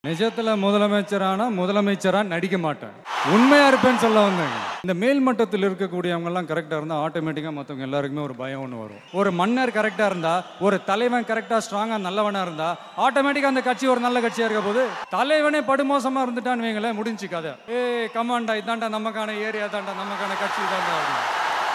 நிஜத்துல முதலமைச்சரானா முதலமைச்சரா நடிக்க மாட்டேன் உண்மையா இருப்பேன்னு சொல்ல வந்தேங்க இந்த மேல் மட்டத்தில் இருக்கக்கூடியவங்க எல்லாம் கரெக்டா இருந்தா ஆட்டோமேட்டிக்கா மத்தவங்க எல்லாருக்குமே ஒரு பயம் ஒன்று வரும் ஒரு மன்னர் கரெக்டா இருந்தா ஒரு தலைவன் கரெக்டா ஸ்ட்ராங்கா நல்லவனா இருந்தா ஆட்டோமேட்டிக்கா அந்த கட்சி ஒரு நல்ல கட்சியா இருக்க போது தலைவனே படுமோசமா இருந்துட்டான்னு வைங்களேன் முடிஞ்சு கதை ஏ கமாண்டா இதாண்டா நமக்கான ஏரியா தாண்டா நமக்கான கட்சி தாண்டா அப்படின்னு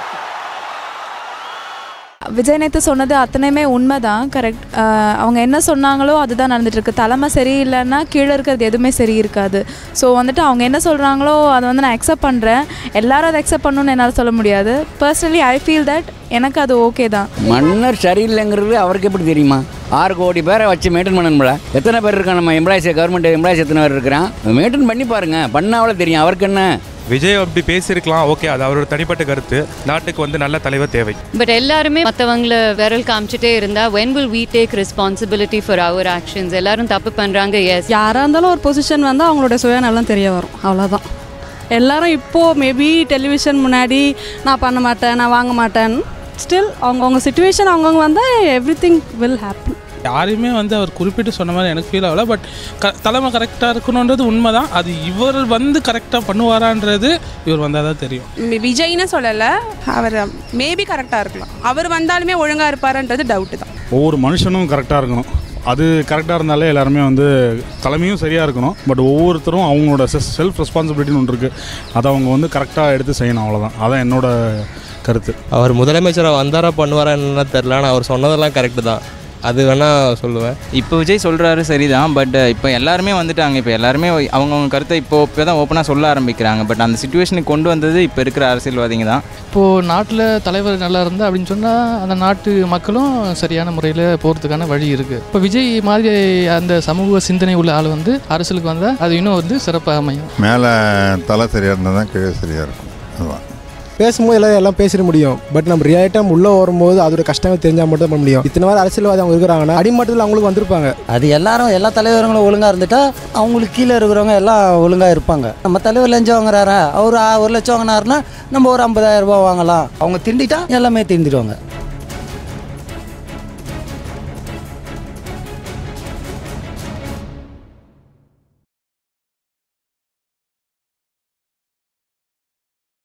விஜய் நேத்து சொன்னது அத்தனையுமே உண்மைதான் கரெக்ட் அவங்க என்ன சொன்னாங்களோ அதுதான் நடந்துட்டு இருக்கு தலைமை சரியில்லைன்னா கீழே இருக்கிறது எதுவுமே சரி இருக்காது ஸோ வந்துட்டு அவங்க என்ன சொல்கிறாங்களோ அதை வந்து நான் அக்செப்ட் பண்ணுறேன் எல்லாரும் அதை அக்செப்ட் பண்ணணும்னு என்னால் சொல்ல முடியாது பர்சனலி ஐ ஃபீல் தட் எனக்கு அது ஓகே தான் மன்னர் சரியில்லைங்கிறது அவருக்கு எப்படி தெரியுமா ஆறு கோடி பேரை வச்சு மெயின்டைன் பண்ணணும்ல எத்தனை பேர் இருக்கான் நம்ம எம்ப்ளாயிஸ் கவர்மெண்ட் எம்ப்ளாயிஸ் எத்தனை பேர் இருக்கிறான் மெயின்டைன் பண்ணி பாருங்க பண்ணாவளே தெரியும் அவருக்கு என்ன விஜய் அப்படி பேசியிருக்கலாம் ஓகே அது அவரோட தனிப்பட்ட கருத்து நாட்டுக்கு வந்து நல்ல தலைவர் தேவை பட் எல்லாருமே மற்றவங்கள விரல் காமிச்சிட்டே இருந்தா when will we take responsibility for our actions எல்லாரும் தப்பு பண்றாங்க எஸ் யாராக இருந்தாலும் ஒரு பொசிஷன் வந்தால் அவங்களோட சுயநலம் தெரிய வரும் அவ்வளோதான் எல்லாரும் இப்போது மேபி டெலிவிஷன் முன்னாடி நான் பண்ண மாட்டேன் நான் வாங்க மாட்டேன் ஸ்டில் அவங்கவுங்க சுச்சுவேஷன் அவங்கவுங்க வந்தால் எவ்ரி திங் வில் ஹேப்பன் யாரையுமே வந்து அவர் குறிப்பிட்டு சொன்ன மாதிரி எனக்கு ஃபீல் ஆகல பட் க தலைமை கரெக்டாக இருக்கணுன்றது உண்மை தான் அது இவர் வந்து கரெக்டாக பண்ணுவாரான்றது இவர் வந்தால் தான் தெரியும் விஜய்னு சொல்லலை அவர் மேபி கரெக்டாக இருக்கலாம் அவர் வந்தாலுமே ஒழுங்காக இருப்பாருன்றது டவுட்டு தான் ஒவ்வொரு மனுஷனும் கரெக்டாக இருக்கணும் அது கரெக்டாக இருந்தாலே எல்லாருமே வந்து தலைமையும் சரியாக இருக்கணும் பட் ஒவ்வொருத்தரும் அவங்களோட செல்ஃப் ரெஸ்பான்சிபிலிட்டின்னு ஒன்று இருக்குது அதை அவங்க வந்து கரெக்டாக எடுத்து செய்யணும் அவ்வளோதான் அதான் என்னோட கருத்து அவர் முதலமைச்சராக வந்தாரா பண்ணுவாரா என்ன தெரில ஆனால் அவர் சொன்னதெல்லாம் கரெக்டு தான் அது வேணால் சொல்லுவேன் இப்போ விஜய் சொல்கிறாரு சரிதான் பட் இப்போ எல்லாருமே வந்துட்டாங்க இப்போ எல்லாருமே அவங்கவுங்க கருத்தை இப்போ இப்போ தான் ஓப்பனாக சொல்ல ஆரம்பிக்கிறாங்க பட் அந்த சுச்சுவேஷனுக்கு கொண்டு வந்தது இப்போ இருக்கிற அரசியல்வாதிங்க தான் இப்போது நாட்டில் தலைவர் நல்லா இருந்தால் அப்படின்னு சொன்னால் அந்த நாட்டு மக்களும் சரியான முறையில் போகிறதுக்கான வழி இருக்குது இப்போ விஜய் மாதிரி அந்த சமூக சிந்தனை உள்ள ஆள் வந்து அரசியலுக்கு வந்தால் அது இன்னும் வந்து சிறப்பாக அமையும் மேலே தலை சரியாக இருந்தால் தான் கீழே சரியாக இருக்கும் அதுதான் பேசும்போது எல்லாம் எல்லாம் பேசிட முடியும் பட் நம்ம ரியாலிட்டாக உள்ளே வரும்போது அதோட கஷ்டங்கள் தெரிஞ்சால் மட்டும் தான் பண்ண முடியும் இத்தனை வாரம் அரசியல்வாதி அவங்க இருக்கிறாங்கன்னா அடிமட்டத்தில் அவங்களுக்கு வந்திருப்பாங்க அது எல்லாரும் எல்லா தலைவர்களும் ஒழுங்காக இருந்துட்டா அவங்களுக்கு கீழே இருக்கிறவங்க எல்லாம் ஒழுங்காக இருப்பாங்க நம்ம தலைவர் லஞ்சம் வாங்குறாரா அவர் ஒரு லட்சம் வாங்கினாருன்னா நம்ம ஒரு ஐம்பதாயிரம் ரூபாய் வாங்கலாம் அவங்க திண்டிட்டா எல்லாமே திண்டிடுவாங்க